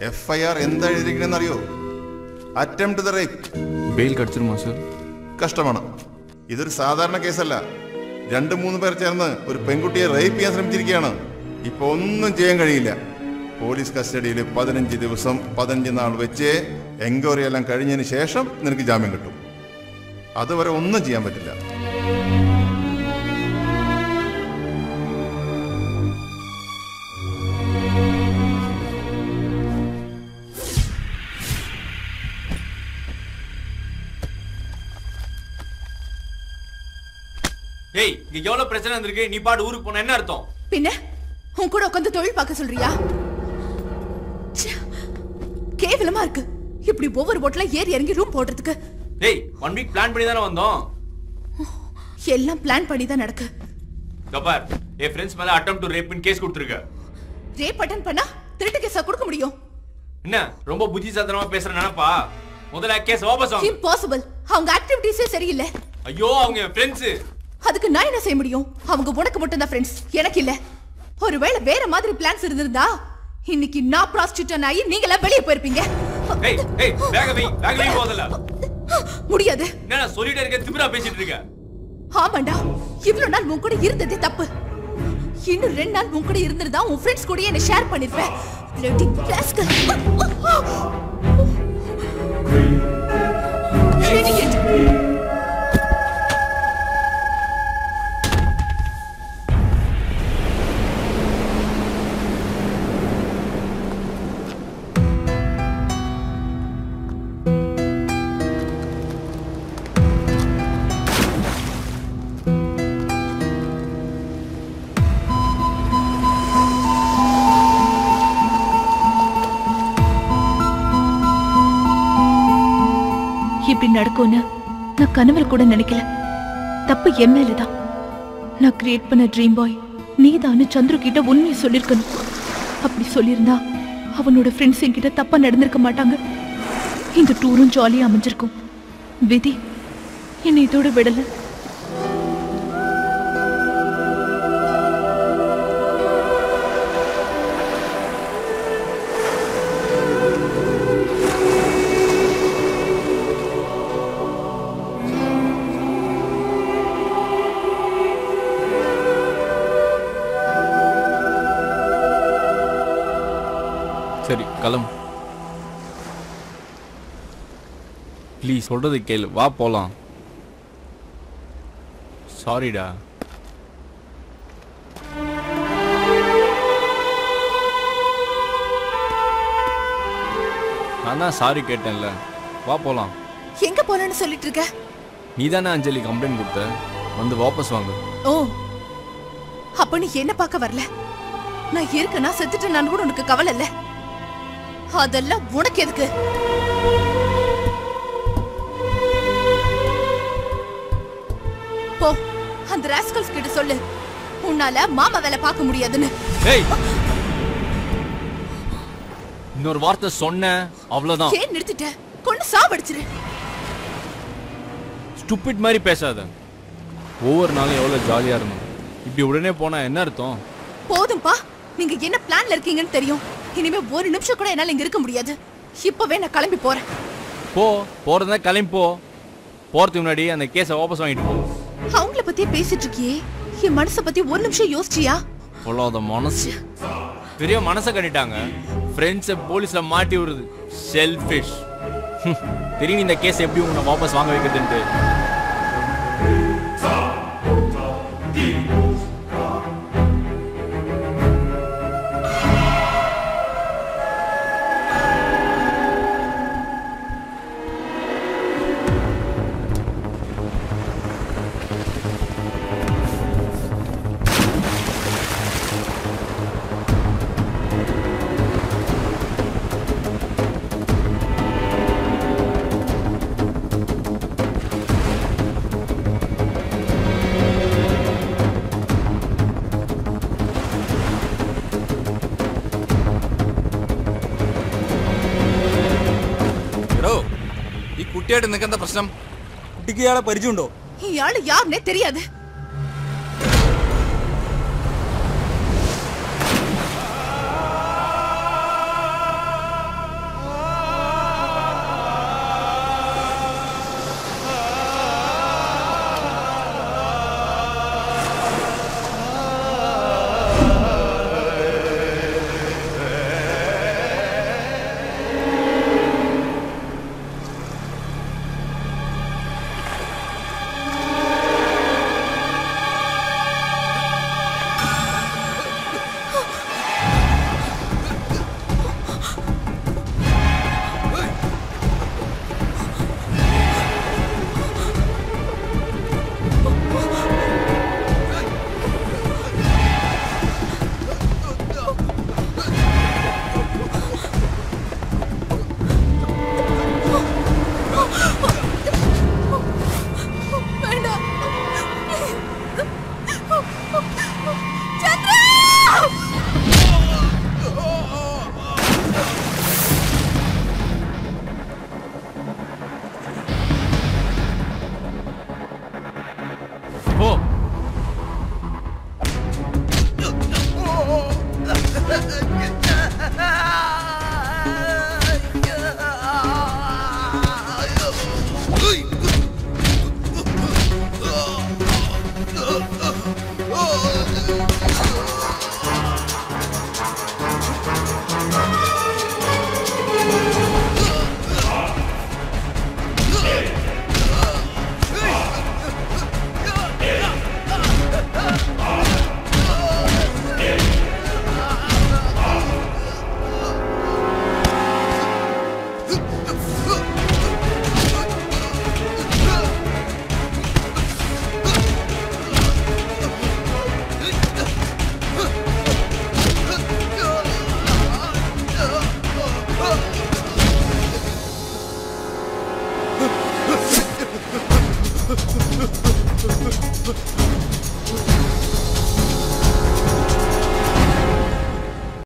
F I R എന്താ എഴുതിയിരിക്കണെന്ന് അറിയോ അറ്റംപ്റ്റ് ദ റേപ്പ് ബെയിൽ കടിച്ചിരുമോ സർ കഷ്ടമാണ് ഇതൊരു സാധാരണ കേസല്ല രണ്ട് മൂന്ന് പേർ ചേർന്ന് ഒരു പെൺകുട്ടിയെ റേപ്പ് ചെയ്യാൻ ശ്രമിച്ചിരിക്കുകയാണ് ഇപ്പൊ ഒന്നും ചെയ്യാൻ കഴിയില്ല പോലീസ് കസ്റ്റഡിയിൽ പതിനഞ്ച് ദിവസം പതിനഞ്ച് നാൾ വെച്ച് എൻക്വയറി എല്ലാം കഴിഞ്ഞതിന് ശേഷം നിനക്ക് ജാമ്യം കിട്ടും അതുവരെ ഒന്നും ചെയ്യാൻ പറ്റില്ല ஏய் இங்க எவ்வளவு பிரச்சனை வந்திருக்கு நீ பாட்டு ஊருக்கு போன என்ன அர்த்தம் பின்ன உன் கூட உட்காந்து தொழில் பார்க்க சொல்றியா ச்சே, கேவலமா இருக்கு இப்படி ஒவ்வொரு போட்ல ஏறி இறங்கி ரூம் போடுறதுக்கு ஏய் ஒன் வீக் பிளான் பண்ணி தானே வந்தோம் எல்லாம் பிளான் பண்ணி தான் நடக்கு கபார் என் ஃப்ரெண்ட்ஸ் மேல அட்டம் டு ரேப்னு கேஸ் கொடுத்துருக்க ரேப் அட்டன் பண்ணா திருட்டு கேஸா கொடுக்க முடியும் என்ன ரொம்ப புத்திசாலித்தனமா பேசுற நினைப்பா முதல்ல கேஸ் வாபஸ் வாங்க இம்பாசிபிள் அவங்க ஆக்டிவிட்டீஸே சரியில்லை ஐயோ அவங்க என் ஃப்ரெண்ட்ஸ் அதுக்கு நான் என்ன செய்ய முடியும் அவங்க உனக்கு மட்டும் தான் ஃப்ரெண்ட்ஸ் எனக்கு இல்ல ஒருவேளை வேற மாதிரி பிளான்ஸ் இருந்திருந்தா இன்னைக்கு நான் ப்ராஸ்டியூட்டன் ஆகி நீங்களா வெளியே போயிருப்பீங்க ஏய் ஏய் பேக வை பேக வை போதல முடியாது என்ன சொல்லிட்டே இருக்க திமிரா பேசிட்டு இருக்க ஆமாண்டா இவ்வளவு நாள் உன் கூட இருந்ததே தப்பு இன்னும் ரெண்டு நாள் உன் கூட இருந்திருந்தா உன் ஃப்ரெண்ட்ஸ் கூட என்ன ஷேர் பண்ணிருப்பேன் Bloody rascal. Idiot. இப்படி நடக்கும்னு நான் கனவுல கூட நினைக்கல தப்பு என் மேலதான் நான் கிரியேட் பண்ண ட்ரீம் பாய் நீதான்னு சந்துரு கிட்ட உண்மையை சொல்லிருக்கணும் அப்படி சொல்லியிருந்தா அவனோட ஃப்ரெண்ட்ஸ் என்கிட்ட தப்பா நடந்திருக்க மாட்டாங்க இந்த டூரும் ஜாலியா அமைஞ்சிருக்கும் விதி என்னை இதோட விடல சரி கிளம்பு ப்ளீஸ் சொல்றது கேளு வா போலாம் சாரிடா நான் தான் சாரி கேட்டேன்ல வா போலாம் எங்க போறேன்னு சொல்லிட்டு இருக்க நீ தானே அஞ்சலி கம்ப்ளைண்ட் கொடுத்த வந்து வாபஸ் வாங்கு ஓ அப்ப நீ என்ன பார்க்க வரல நான் இருக்கேனா செத்துட்டேனான்னு கூட உனக்கு கவலை இல்ல அதெல்லாம் உனக்கு எதுக்கு போ அந்த ராஸ்கல்ஸ் கிட்ட சொல்லு உன்னால மாமா வேலை பார்க்க முடியாதுன்னு ஏய் இன்னொரு வார்த்தை சொன்னேன் அவ்வளவுதான் ஏன் நிறுத்திட்ட கொண்டு சாவடிச்சிரு ஸ்டூபிட் மாதிரி பேசாத ஒவ்வொரு நாளும் எவ்வளோ ஜாலியாக இருந்தோம் இப்படி உடனே போனா என்ன அர்த்தம் போதும்பா நீங்க என்ன பிளான்ல இருக்கீங்கன்னு தெரியும் இனிமே ஒரு நிமிஷம் கூட என்னால இங்க இருக்க முடியாது இப்பவே நான் கிளம்பி போறேன் போ போறதா கிளம்பி போ போறதுக்கு முன்னாடி அந்த கேஸை வாபஸ் வாங்கிட்டு போ அவங்கள பத்தியே பேசிட்டு இருக்கியே என் மனச பத்தி ஒரு நிமிஷம் யோசிச்சியா பொல்லாத மனசு பெரிய மனசை கட்டிட்டாங்க ஃப்ரெண்ட்ஸை போலீஸ்ல மாட்டி விடுறது செல்ஃபிஷ் தெரியும் இந்த கேஸ் எப்படி உன்னை வாபஸ் வாங்க வைக்கிறதுன்ட்டு എടോ ഈ കുട്ടിയായിട്ട് നിനക്ക് എന്താ പ്രശ്നം കുട്ടിക്ക് ഇയാളെ പരിചയമുണ്ടോ இயாளு யாருன்னே தெரியாது